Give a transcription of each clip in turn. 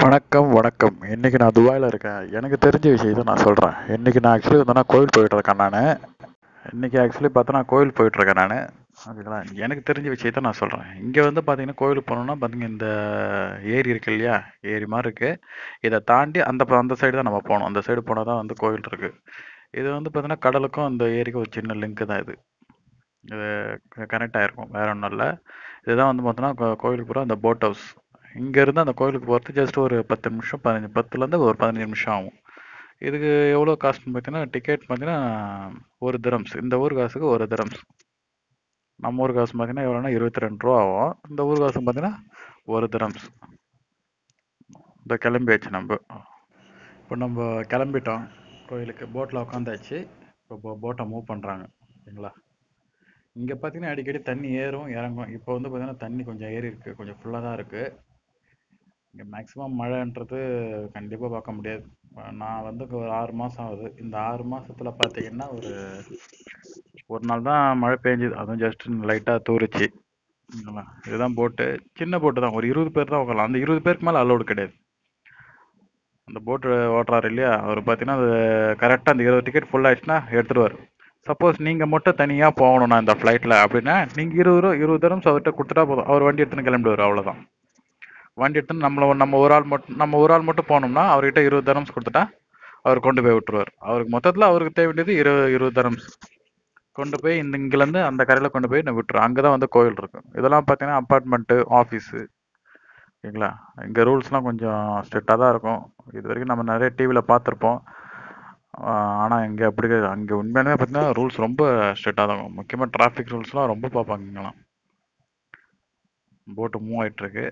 வணக்கம் வணக்கம் இன்னைக்கு நான் துபாயில் இருக்கேன் எனக்கு தெரிஞ்ச விஷயத்தை நான் சொல்கிறேன் இன்னைக்கு நான் ஆக்சுவலி வந்து கோயில் போயிட்டு இருக்கேன் நான் இன்னைக்கு ஆக்சுவலி பார்த்தா நான் கோயில் போயிட்டு இருக்கேன் நான் ஓகேங்களா எனக்கு தெரிஞ்ச விஷயத்த நான் சொல்கிறேன் இங்கே வந்து பார்த்தீங்கன்னா கோயிலுக்கு போனோம்னா பார்த்தீங்க இந்த ஏரி இருக்கு இல்லையா ஏரி மாதிரி இருக்கு இதை தாண்டி அந்த ப- அந்த சைடு தான் நம்ம போகணும் அந்த சைடு போனால் தான் வந்து கோயில் இருக்கு இது வந்து பார்த்தீங்கன்னா கடலுக்கும் அந்த ஏரிக்கும் ஒரு சின்ன லிங்க் தான் இது இது கனெக்ட் ஆயிருக்கும் வேற ஒன்றும் இல்லை இதுதான் வந்து பார்த்தோன்னா கோ- கோயிலுக்கு போகிற அந்த போட் ஹவுஸ் இங்கேருந்து அந்த கோயிலுக்கு போகிறது ஜஸ்ட் ஒரு பத்து நிமிஷம் பதினஞ்சு பத்துலேருந்து ஒரு பதினஞ்சு நிமிஷம் ஆகும் இதுக்கு எவ்வளோ காஸ்ட்னு பார்த்தீங்கன்னா டிக்கெட் பார்த்தீங்கன்னா ஒரு திரம்ஸ் இந்த ஊர் காசுக்கு ஒரு திரம்ஸ் நம்ம ஊர் காசு பார்த்தீங்கன்னா எவ்வளோனா இருபத்தி ரெண்டு ரூபா ஆகும் இந்த ஊர் காசு பார்த்தீங்கன்னா ஒரு திரம்ஸ் இந்த கிளம்பியாச்சு நம்ம இப்போ நம்ம கிளம்பிட்டோம் கோயிலுக்கு போட்டில் உட்காந்தாச்சு இப்போ போட்டை மூவ் பண்ணுறாங்க ஓகேங்களா இங்கே பார்த்தீங்கன்னா அடிக்கடி தண்ணி ஏறும் இறங்கும் இப்போ வந்து பார்த்தீங்கன்னா தண்ணி கொஞ்சம் ஏறி இருக்கு கொஞ்சம் ஃபுல்லாக தான் இருக்குது இங்கே மேக்ஸிமம் மழைன்றது கண்டிப்பாக பார்க்க முடியாது அஹ் நான் வந்து இங்க ஒரு ஆறு மாதம் ஆகுது இந்த ஆறு மாசத்துல பார்த்தீங்கன்னா ஒரு ஒரு நாள் தான் மழை பெஞ்சுது அதுவும் ஜஸ்ட் லைட்டாக தூரிச்சு ஓகேங்களா இதுதான் போட்டு சின்ன போட்டு தான் ஒரு இருபது பேர் தான் உட்காரலாம் அந்த இருபது பேருக்கு மேலே அலோடு கிடையாது அந்த போட்டு ஓட்டுறாரு இல்லையா அவர் பார்த்தீங்கன்னா அது கரெக்டாக அந்த இருபது டிக்கெட் ஃபுல் ஆயிடுச்சுன்னா எடுத்துருவார் சப்போஸ் நீங்கள் மட்டும் தனியாக போகணும்னா இந்த ஃப்ளைட்டில் அப்படின்னா நீங்கள் இருபது ரூபா இருபது தரம் அவர்கிட்ட கொடுத்துட்டா போதும் அவர் வண்டி எடுத்துன்னு கிளம்பிடுவார் அவ்வளோதான் வண்டி எடுத்துன்னு நம்மள நம்ம ஒரு ஆள் மட்டும் நம்ம ஒரு ஆள் மட்டும் போனோம்னா அவர்கிட்ட இருபது தரம்ஸ் கொடுத்துட்டா அவர் கொண்டு போய் விட்டுருவார் அவருக்கு மொத்தத்தில் அவருக்கு தேவை வேண்டியது இருபது இருபது தரம்ஸ் கொண்டு போய் இந்த இங்கேருந்து அந்த கரையில் கொண்டு போய் நான் விட்டுருவோம் அங்கே தான் வந்து கோயில் இருக்கும் இதெல்லாம் பார்த்தீங்கன்னா அப்பார்ட்மெண்ட்டு ஆஃபீஸு ஓகேங்களா இங்கே ரூல்ஸ்லாம் கொஞ்சம் ஸ்ட்ரிக்டாக தான் இருக்கும் இது வரைக்கும் நம்ம நிறைய டிவியில் பார்த்துருப்போம் ஆனால் இங்கே அப்படி கிடையாது அங்கே உண்மையாலுமே பார்த்தீங்கன்னா ரூல்ஸ் ரொம்ப ஸ்ட்ரிக்டாக தான் இருக்கும் முக்கியமாக டிராஃபிக் ரூல்ஸ்லாம் ரொம்ப பார்ப்பாங்க இங்கெல்லாம் போட்டு மூவ் ஆயிட்டிருக்கு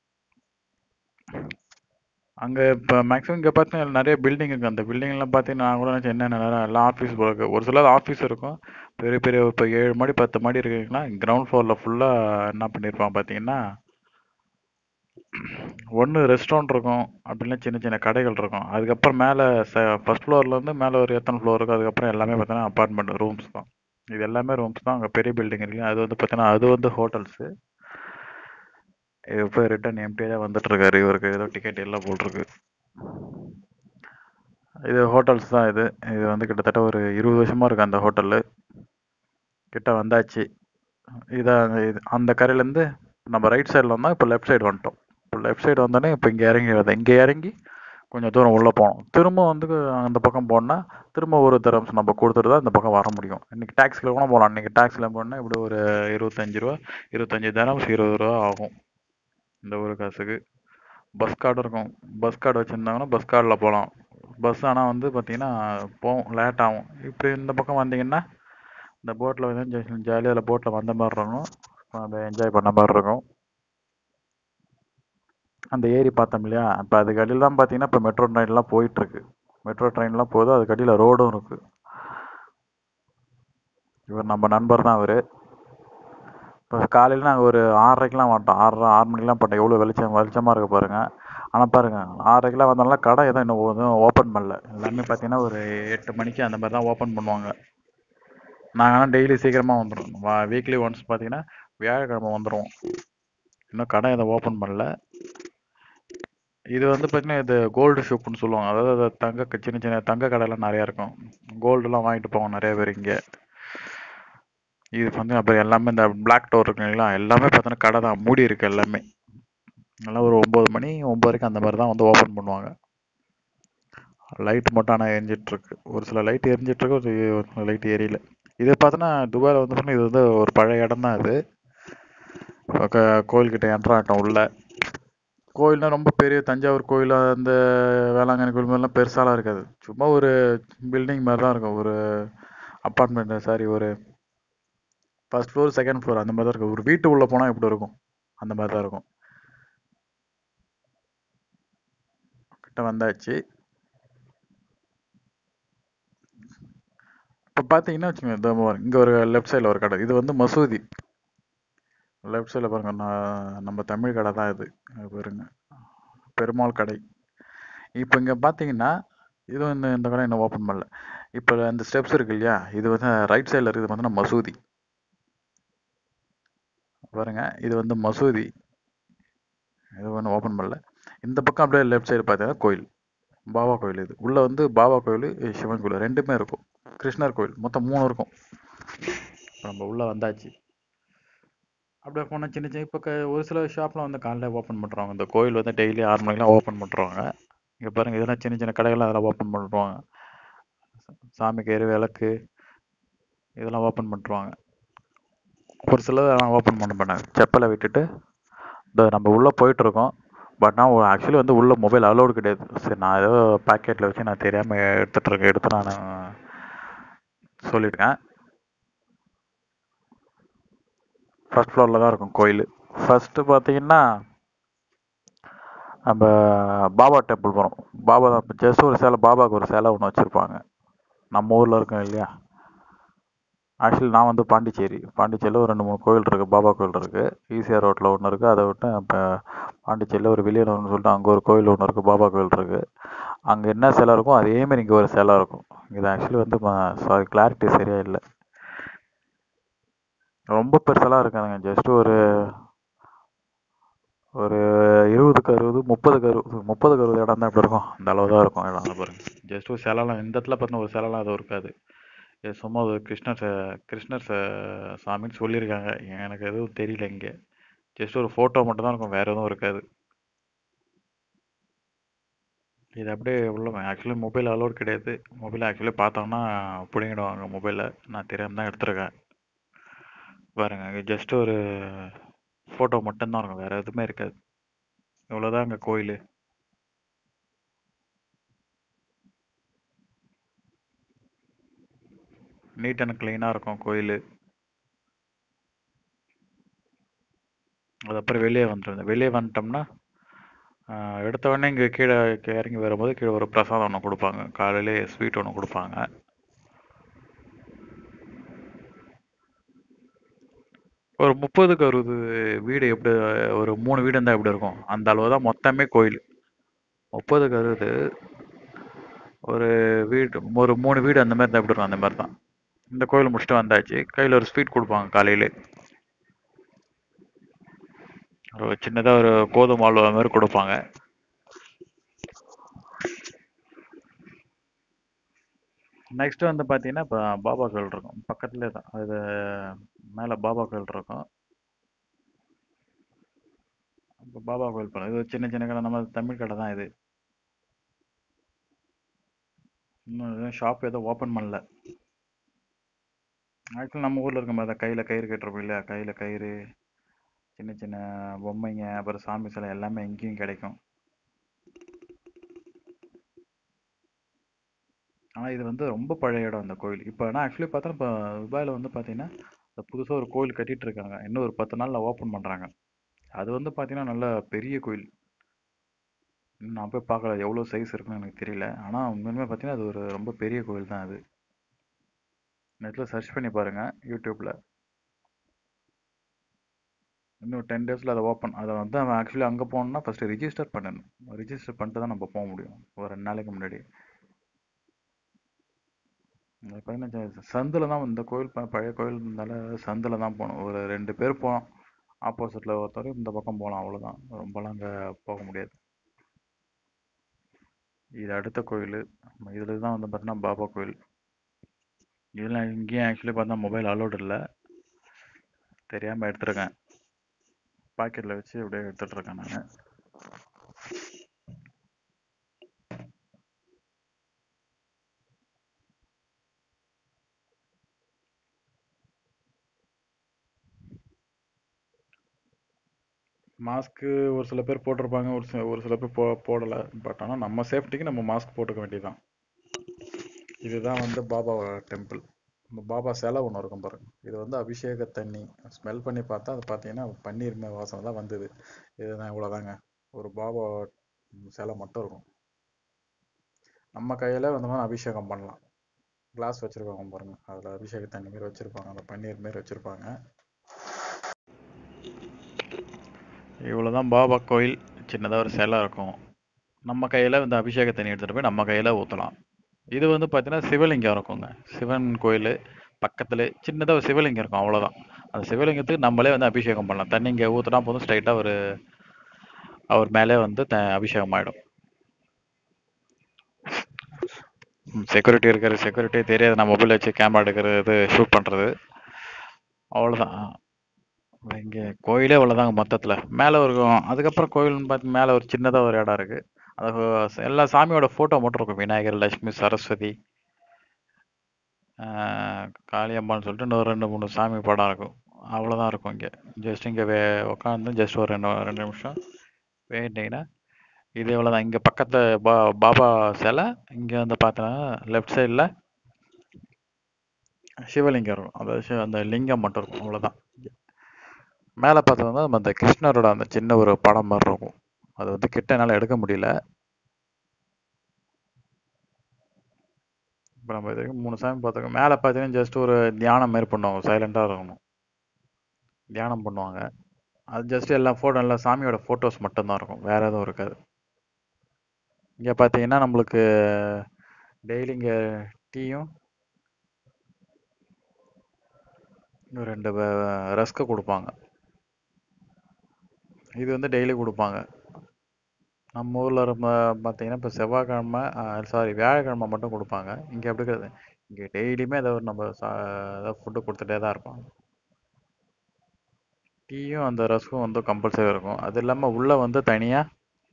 அங்கே இப்போ மேக்ஸிமம் இங்கே பார்த்தீங்கன்னா நிறைய பில்டிங் இருக்குது அந்த பில்டிங்லாம் பார்த்தீங்கன்னா நான் கூட நினச்சேன் என்ன நேரம் எல்லாம் ஆஃபீஸ் போல இருக்கு ஒரு சிலர் ஆஃபீஸ் இருக்கும் பெரிய பெரிய இப்போ ஏழு மாடி பத்து மாடி இருக்குங்கன்னா கிரவுண்ட் ஃப்ளோரில் ஃபுல்லாக என்ன பண்ணியிருப்பான் பார்த்தீங்கன்னா ஒன்று ரெஸ்டாரண்ட் இருக்கும் அப்படின்னா சின்ன சின்ன கடைகள் இருக்கும் அதுக்கப்புறம் மேலே ஃபர்ஸ்ட் ஃப்ளோர்லேருந்து மேலே ஒரு எத்தனை ஃப்ளோர் இருக்கும் அதுக்கப்புறம் எல்லாமே பார்த்தீங்கன்னா அப்பார்ட்மெண்ட் ரூம்ஸ் தான் இது எல்லாமே ரூம்ஸ் தான் அங்கே பெரிய பில்டிங் இருக்கு அது வந்து பார்த்தீங்கன்னா அது வந்து ஹோட்டல்ஸு இப்போ ரிட்டர்ன் எம்டியாக தான் வந்துட்டு இருக்காரு இவருக்கு ஏதோ டிக்கெட் எல்லாம் போட்டிருக்கு இது ஹோட்டல்ஸ் தான் இது இது வந்து கிட்டத்தட்ட ஒரு இருபது வருஷமா இருக்கு அந்த ஹோட்டலு கிட்ட வந்தாச்சு இதான் இது அந்த கரையிலேருந்து நம்ம ரைட் சைடில் வந்தோம் இப்போ லெஃப்ட் சைடு வந்துட்டோம் இப்போ லெஃப்ட் சைடு வந்தோடனே இப்போ இங்கே இறங்கி வருது இங்கே இறங்கி கொஞ்சம் தூரம் உள்ளே போகணும் திரும்ப வந்து அந்த பக்கம் போனால் திரும்ப ஒரு தரம் நம்ம கொடுத்துட்டு தான் இந்த பக்கம் வர முடியும் இன்னைக்கு டாக்ஸியில் கூட போகலாம் இன்னைக்கு டாக்ஸியில் போனால் இப்படி ஒரு இருபத்தஞ்சு ரூபா இருபத்தஞ்சு தரம் இருபது ரூபா ஆகும் இந்த ஒரு காசுக்கு பஸ் கார்டு இருக்கும் பஸ் கார்டு வச்சுருந்தாங்கன்னா பஸ் கார்டில் போகலாம் பஸ் ஆனால் வந்து பார்த்தீங்கன்னா போகும் லேட் ஆகும் இப்படி இந்த பக்கம் வந்தீங்கன்னா இந்த போட்டில் வந்து ஜாலியாக அதில் போட்டில் வந்த மாதிரி இருக்கும் அதை என்ஜாய் பண்ண மாதிரி இருக்கும் அந்த ஏரி பார்த்தோம் இல்லையா இப்போ அதுக்கு அடியில் தான் பார்த்தீங்கன்னா இப்போ மெட்ரோ ட்ரெயின்லாம் போயிட்டுருக்கு மெட்ரோ ட்ரெயின்லாம் போகுது அதுக்கு அடியில் ரோடும் இருக்குது இவர் நம்ம நண்பர் தான் அவர் இப்போ காலையில் நாங்கள் ஒரு ஆறரைக்கெலாம் வந்துட்டோம் ஆறரை ஆறு மணிக்கெலாம் போட்டோம் எவ்வளோ வெளிச்சம் வெளிச்சமாக இருக்கு பாருங்க ஆனால் பாருங்க ஆறரைக்கெலாம் வந்தோம்னா கடை எதுவும் இன்னும் ஓப்பன் பண்ணல எல்லாமே பார்த்தீங்கன்னா ஒரு எட்டு மணிக்கு அந்த மாதிரி தான் ஓப்பன் பண்ணுவாங்க நாங்கள் ஆனால் டெய்லி சீக்கிரமாக வந்துடுவோம் வீக்லி ஒன்ஸ் பார்த்தீங்கன்னா வியாழக்கிழமை வந்துடுவோம் இன்னும் கடை எதுவும் ஓப்பன் பண்ணல இது வந்து பார்த்தீங்கன்னா இது கோல்டு ஷாப்னு சொல்லுவாங்க அதாவது அது தங்க க- சின்ன சின்ன தங்க கடைலாம் நிறையா இருக்கும் கோல்டுலாம் வாங்கிட்டு போவாங்க நிறைய பேர் இங்கே இது வந்து அப்புறம் எல்லாமே இந்த பிளாக் டோர் இருக்கு இல்லைங்களா எல்லாமே பார்த்தீங்கன்னா கடை தான் மூடி இருக்கு எல்லாமே நல்லா ஒரு ஒம்பது மணி ஒம்பதரைக்கு அந்த மாதிரி தான் வந்து ஓப்பன் பண்ணுவாங்க லைட் மட்டும் ஆனால் எரிஞ்சிட்டு இருக்கு ஒரு சில லைட் எரிஞ்சிட்டு இருக்கு ஒரு சில லைட் எரியல இது பார்த்தோன்னா துபாயில் வந்து பார்த்தீங்கன்னா இது வந்து ஒரு பழைய இடம் தான் இது க- கோயில்கிட்ட என்ட்ரு ஆகிட்டோம் உள்ள கோயில்னா ரொம்ப பெரிய தஞ்சாவூர் கோயில் அந்த வேளாங்கண்ணி கோயில் மாதிரிலாம் பெருசாலாம் இருக்காது சும்மா ஒரு பில்டிங் மாதிரி தான் இருக்கும் ஒரு அப்பார்ட்மெண்ட் சாரி ஒரு ஃபர்ஸ்ட் ஃப்ளோர் செகண்ட் ஃப்ளோர் அந்த மாதிரி தான் இருக்கும் ஒரு வீட்டு உள்ள போனால் எப்படி இருக்கும் அந்த மாதிரி தான் இருக்கும் கிட்ட வந்தாச்சு இப்போ பார்த்தீங்கன்னா வச்சுக்கோங்க இதோ பாருங்க, இங்க ஒரு லெஃப்ட் சைடில் ஒரு கடை இது வந்து மசூதி லெஃப்ட் சைடில் பாருங்க நான் நம்ம தமிழ் கடை தான் இது இங்க பாருங்க பெருமாள் கடை இப்போ இங்கே பார்த்தீங்கன்னா இது வந்து இந்த கடை இன்னும் ஓப்பன் பண்ணல இப்போ அந்த ஸ்டெப்ஸ் இருக்கு இல்லையா இது வந்து ரைட் சைடில் இருக்குது பார்த்தீங்கன்னா மசூதி பாருங்க இது வந்து மசூதி இது ஒன்றும் ஓப்பன் பண்ணல இந்த பக்கம் அப்படியே லெஃப்ட் சைடு பார்த்தீங்கன்னா கோயில் பாபா கோயில் இது உள்ளே வந்து பாபா கோயில் சிவன் கோயில் ரெண்டுமே இருக்கும் கிருஷ்ணர் கோயில் மொத்தம் மூணு இருக்கும் இப்ப நம்ம உள்ளே வந்தாச்சு அப்படியே போனால் சின்ன சின்ன இப்போ க ஒரு சில ஷாப்லாம் வந்து காலைல ஓப்பன் பண்ணுறாங்க இந்த கோயில் வந்து டெய்லி ஆறு மணிக்கெலாம் ஓப்பன் பண்ணுறாங்க இங்கே பாருங்கள் இதெல்லாம் சின்ன சின்ன கடைகள்லாம் அதெல்லாம் ஓப்பன் பண்ணுறாங்க சாமி கயிறு விளக்கு இதெல்லாம் ஓப்பன் பண்ணுறாங்க ஒரு சிலது அதெல்லாம் ஓப்பன் பண்ண மாட்டாங்க செப்பலை விட்டுட்டு இந்த நம்ம உள்ளே போயிட்டுருக்கோம் பட் நான் ஆக்சுவலி வந்து உள்ளே மொபைல் அலோடு கிடையாது சரி நான் ஏதோ பாக்கெட்டில் வச்சு நான் தெரியாமல் எடுத்துகிட்டு இருக்கேன் எடுத்து நான் சொல்லியிருக்கேன் ஃபர்ஸ்ட் ஃப்ளோரில் தான் இருக்கும் கோயில் ஃபஸ்ட்டு பார்த்தீங்கன்னா நம்ம பாபா டெம்பிள் போகிறோம் பாபா தான் ஜஸ்ட் ஒரு சிலை பாபாவுக்கு ஒரு சிலை ஒன்று வச்சுருப்பாங்க நம்ம ஊரில் இருக்கோம் இல்லையா ஆக்சுவலி நான் வந்து பாண்டிச்சேரி பாண்டிச்சேரியில் ஒரு ரெண்டு மூணு கோயில் இருக்குது பாபா கோயில் இருக்குது ஈசிஆர் ரோட்டில் ஒன்று இருக்குது அதை விட்டு இப்போ பாண்டிச்சேரியில் ஒரு வெளியூர்னு சொல்லிட்டு அங்கே ஒரு கோயில் ஒன்று இருக்குது பாபா கோயில் இருக்குது அங்கே என்ன சிலை இருக்கும் அதேமாரி இங்கே ஒரு சிலை இருக்கும் இது ஆக்சுவலி வந்து சாரி கிளாரிட்டி சரியாக இல்லை ரொம்ப பெருசெல்லாம் இருக்காதுங்க ஜஸ்ட் ஒரு ஒரு இருபதுக்கு அறுபது முப்பதுக்கு அறுபது முப்பதுக்கு அறுபது இடம் தான் எப்படி இருக்கும் அந்த அளவு தான் இருக்கும் இடம் பாருங்க ஜஸ்ட் ஒரு சிலைலாம் இந்த இடத்துல பார்த்தீங்கன்னா ஒரு சிலைலாம் அதுவும் இருக்காது இது சும்மா ஒரு கிருஷ்ணர் ச- கிருஷ்ணர் ச- சாமின்னு சொல்லியிருக்காங்க எனக்கு எதுவும் தெரியல இங்கே ஜஸ்ட் ஒரு ஃபோட்டோ மட்டும் தான் இருக்கும் வேற எதுவும் இருக்காது இது அப்படியே உள்ள ஆக்சுவலி மொபைல் அலோட் கிடையாது மொபைல் ஆக்சுவலி பார்த்தோம்னா பிடிங்கிடுவாங்க மொபைலை நான் தெரியாமல் தான் எடுத்திருக்கேன் பாருங்க ஜஸ்ட் ஒரு ஃபோட்டோ மட்டும்தான் இருக்கும் வேற எதுவுமே இருக்காது இவ்வளோதான் அங்கே கோயில் நீட் அண்ட் க்ளீனாக இருக்கும் கோயில் அதுக்கப்புறம் வெளியே வந்துடும் வெளியே வந்துட்டோம்னா ஆஹ், எடுத்த உடனே இங்கே கீழே கீழே இறங்கி வரும்போது கீழே ஒரு பிரசாதம் ஒன்று கொடுப்பாங்க காலையிலே ஸ்வீட் ஒன்று கொடுப்பாங்க ஒரு முப்பதுக்கு அறுபது வீடு எப்படி ஒரு மூணு வீடு இருந்தால் எப்படி இருக்கும் அந்த அளவு தான் மொத்தமே கோயில் முப்பதுக்கு அறுபது ஒரு வீடு ஒரு மூணு வீடு அந்த மாதிரி இருந்தால் எப்படி இருக்கும் அந்த மாதிரி தான் இந்த கோயில் முடிச்சுட்டு வந்தாச்சு கையில் ஒரு ஸ்வீட் கொடுப்பாங்க காலையிலே ஒரு சின்னதாக ஒரு கோதுமை அல்வா மாதிரி கொடுப்பாங்க நெக்ஸ்ட் வந்து பார்த்தீங்கன்னா இப்போ பாபா கோயில் இருக்கும் பக்கத்துலேயே தான் அது மேலே பாபா கோயில் இருக்கும் இப்போ பாபா கோயில் போகலாம் இது ஒரு சின்ன சின்ன கடை நம்ம தமிழ் கடை தான் இது இன்னும் எதுவும் ஷாப் எதுவும் ஓப்பன் பண்ணல ஆக்சுவலி நம்ம ஊரில் இருக்க மாதிரி தான் கையில் கயிறு கட்டுறப்போ இல்லையா கையில் கயிறு சின்ன சின்ன பொம்மைங்க அப்புறம் சாமி சிலை எல்லாமே இங்கேயும் கிடைக்கும் ஆனால் இது வந்து ரொம்ப பழைய இடம் இந்த கோயில் இப்போ ஆனால் ஆக்சுவலி பார்த்தா இப்போ துபாயில் வந்து பார்த்தீங்கன்னா இப்போ புதுசாக ஒரு கோயில் கட்டிட்டு இருக்காங்க இன்னும் ஒரு பத்து நாளில் ஓப்பன் பண்ணுறாங்க அது வந்து பார்த்தீங்கன்னா நல்ல பெரிய கோயில் இன்னும் நான் போய் பார்க்கல எவ்வளோ சைஸ் இருக்குன்னு எனக்கு தெரியல ஆனால் உண்மையுமே பார்த்தீங்கன்னா அது ஒரு ரொம்ப பெரிய கோயில் தான் அது நெட்டில் சர்ச் பண்ணி பாருங்கள் யூடியூப்பில் இன்னும் டென் டேஸில் அதை ஓப்பன் அதை வந்து அவன் ஆக்சுவலி அங்கே போகணுன்னா ஃபஸ்ட்டு ரிஜிஸ்டர் பண்ணணும் ரிஜிஸ்டர் பண்ணிட்டு தான் நம்ம போக முடியும் ஒரு ரெண்டு நாளைக்கு முன்னாடி அது பார்த்தீங்கன்னா சந்தில் தான் இந்த கோயில் ப- பழைய கோயில் இருந்தால சந்தில் தான் போகணும் ஒரு ரெண்டு பேர் போனோம் ஆப்போசிட்டில் ஒருத்தர் இந்த பக்கம் போகலாம் அவ்வளோதான் ரொம்பலாம் அங்கே போக முடியாது இது அடுத்த கோயில் இதில் தான் வந்து பார்த்தீங்கன்னா பாபா கோயில் இதில் இங்கேயும் ஆக்சுவலி பார்த்தா மொபைல் அலோடு இல்லை தெரியாமல் எடுத்துருக்கேன் பாக்கெட்டில் வச்சு அப்படியே எடுத்துட்டு இருக்கேன் நான் மாஸ்க்கு ஒரு சில பேர் போட்டிருப்பாங்க ஒரு சில ஒரு சில பேர் போ போடலை பட் ஆனால் நம்ம சேஃப்டிக்கு நம்ம மாஸ்க் போட்டுக்க வேண்டியதுதான் இதுதான் வந்து பாபா டெம்பிள் நம்ம பாபா சிலை ஒன்று இருக்கும் பாருங்க இது வந்து அபிஷேக தண்ணி ஸ்மெல் பண்ணி பார்த்தா அது பார்த்தீங்கன்னா பன்னீர் மே- வாசனை தான் வந்தது இதுதான் இவ்வளோதாங்க ஒரு பாபா சிலை மட்டும் இருக்கும் நம்ம கையில் வந்து மாதிரி அபிஷேகம் பண்ணலாம் கிளாஸ் வச்சுருக்காங்க பாருங்க அதில் அபிஷேக தண்ணி மாரி வச்சுருப்பாங்க அந்த பன்னீர் மாரி வச்சுருப்பாங்க இவ்வளோதான் பாபா கோயில் சின்னதாக ஒரு சிலை இருக்கும் நம்ம கையில் இந்த அபிஷேக தண்ணி எடுத்துகிட்டு போய் நம்ம கையில் ஊற்றலாம் இது வந்து பார்த்தீங்கன்னா சிவலிங்கம் இருக்குங்க சிவன் கோயில் பக்கத்தில் சின்னதாக ஒரு சிவலிங்கம் இருக்கும் அவ்வளோதான் அந்த சிவலிங்கத்துக்கு நம்மளே வந்து அபிஷேகம் பண்ணலாம் தண்ணி இங்கே ஊற்றினா போதும் ஸ்ட்ரைட்டாக ஒரு அவர் மேலே வந்து த அபிஷேகம் ஆகிடும் செக்யூரிட்டி இருக்கிற செக்யூரிட்டி தெரியாது நான் மொபைல் வச்சு கேமரா எடுக்கிறது ஷூட் பண்ணுறது அவ்வளோதான் இங்கே கோயிலே அவ்வளோதாங்க மொத்தத்தில் மேலே இருக்கும் அதுக்கப்புறம் கோயில்னு பார்த்து மேலே ஒரு சின்னதாக ஒரு இடம் இருக்குது அது எல்லா சாமியோட ஃபோட்டோ மட்டும் இருக்கும் விநாயகர் லட்சுமி சரஸ்வதி ஆஹ் காளியம்மான்னு சொல்லிட்டு இன்னும் ரெண்டு மூணு சாமி படம் இருக்கும் அவ்வளோதான் இருக்கும் இங்கே ஜஸ்ட் இங்கே வே உட்காந்து ஜஸ்ட் ஒரு ரெண்டு ரெண்டு நிமிஷம் வேண்டிங்கன்னா இது இவ்வளோதான் இங்கே பக்கத்தில் பா பாபா சிலை இங்கே வந்து பார்த்தோன்னா லெஃப்ட் சைடில் சிவலிங்கம் இருக்கும் அதாவது சிவ- அந்த லிங்கம் மட்டும் இருக்கும் அவ்வளோதான் மேலே பார்த்தோம்னா நம்ம அந்த கிருஷ்ணரோட அந்த சின்ன ஒரு படம் மாதிரி இருக்கும் அது வந்து கிட்ட என்னால் எடுக்க முடியல இப்போ நம்ம இது வரைக்கும் மூணு சாமி பார்த்துருக்கோம் மேலே பார்த்தீங்கன்னா ஜஸ்ட் ஒரு தியானம் மாரி பண்ணுவாங்க சைலண்டாக இருக்கணும் தியானம் பண்ணுவாங்க அது ஜஸ்ட் எல்லா ஃபோட்டோ எல்லா சாமியோட ஃபோட்டோஸ் மட்டும்தான் இருக்கும் வேற எதுவும் இருக்காது இங்கே பார்த்தீங்கன்னா நம்மளுக்கு டெய்லி இங்கே டீயும் இன்னும் ரெண்டு ரஸ்க்கு கொடுப்பாங்க இது வந்து டெய்லி கொடுப்பாங்க நம்ம ஊரில் ரொம்ப பார்த்தீங்கன்னா இப்போ செவ்வாய்க்கிழமை சாரி வியாழக்கிழமை மட்டும் கொடுப்பாங்க இங்கே அப்படி கிடையாது இங்கே டெய்லியுமே ஏதாவது நம்ம சா ஏதாவது ஃபுட்டு கொடுத்துட்டே தான் இருப்பாங்க டீயும் அந்த ரஸ்க்கும் வந்து கம்பல்சரி இருக்கும் அது இல்லாமல் உள்ளே வந்து தனியாக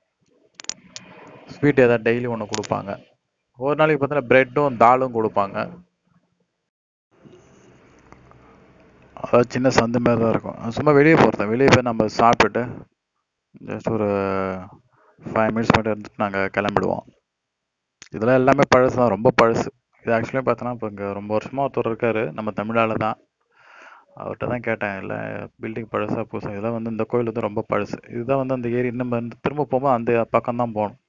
ஸ்வீட் ஏதாவது டெய்லி ஒன்று கொடுப்பாங்க ஒரு நாளைக்கு பார்த்தீங்கன்னா ப்ரெட்டும் தாலும் கொடுப்பாங்க அதாவது சின்ன சந்து மாதிரி தான் இருக்கும் அது சும்மா வெளியே போகிறது வெளியே போய் நம்ம சாப்பிட்டுட்டு ஜஸ்ட் ஒரு ஃபைவ் மினிட்ஸ் மட்டும் இருந்துட்டு நாங்கள் கிளம்பிடுவோம் இதெல்லாம் எல்லாமே பழசு தான் ரொம்ப பழசு இது ஆக்சுவலி பார்த்தோன்னா இப்போ இங்கே ரொம்ப வருஷமாக ஒருத்தர் இருக்கார் நம்ம தமிழால் தான் அவர்கிட்ட தான் கேட்டேன் இல்லை பில்டிங் பழசா புதுசா இதெல்லாம் வந்து இந்த கோயில் வந்து ரொம்ப பழசு இதுதான் வந்து அந்த ஏரி இன்னும் வந்து திரும்ப போகும்போது அந்த பக்கம் தான் போகணும்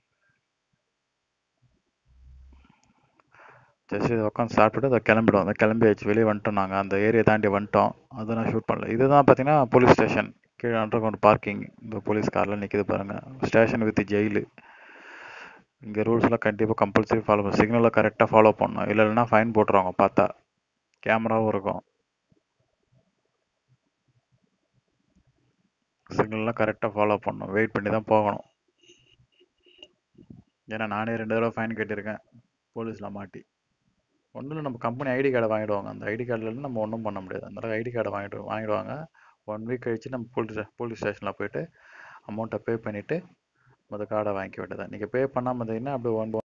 ஜஸ்ட் இதை உட்காந்து சாப்பிட்டுட்டு அதை கிளம்பிடுவோம் அதை கிளம்பியாச்சு வெளியே வந்துட்டோம் நாங்கள் அந்த ஏரியை தாண்டி வந்துட்டோம் அதை நான் ஷூட் பண்ணல இதுதான் பார்த்தீங்கன்னா போலீஸ் ஸ்டேஷன் கீழே அண்டர் கிரவுண்ட் பார்க்கிங் இந்த போலீஸ் கார்லாம் நிற்கிது பாருங்கள் ஸ்டேஷன் வித் ஜெயிலு இங்கே ரூல்ஸ்லாம் கண்டிப்பாக கம்பல்சரி ஃபாலோ பண்ணணும் சிக்னலை கரெக்டாக ஃபாலோ பண்ணணும் இல்லை இல்லைன்னா ஃபைன் போட்டுருவாங்க பார்த்தா கேமராவும் இருக்கும் சிக்னல்லாம் கரெக்டாக ஃபாலோ பண்ணணும் வெயிட் பண்ணி தான் போகணும் ஏன்னா நானே ரெண்டு தடவை ஃபைன் கட்டியிருக்கேன் போலீஸில் மாட்டி ஒன்றும் இல்லை நம்ம கம்பெனி ஐடி கார்டை வாங்கிடுவாங்க அந்த ஐடி கார்டில் நம்ம ஒன்றும் பண்ண முடியாது அந்த ஐடி கார்டை வாங்கிட்டு வாங்கிடுவாங்க ஒன் வீக் கழிச்சு நம்ம போலீஸ் போலீஸ் ஸ்டேஷனில் போயிட்டு அமௌண்ட்டை பே பண்ணிவிட்டு அந்த கார்டை வாங்கிக்க வேண்டியதான் நீங்கள் பே பண்ணாமல் இருந்தீங்கன்னா அப்படியே ஒன்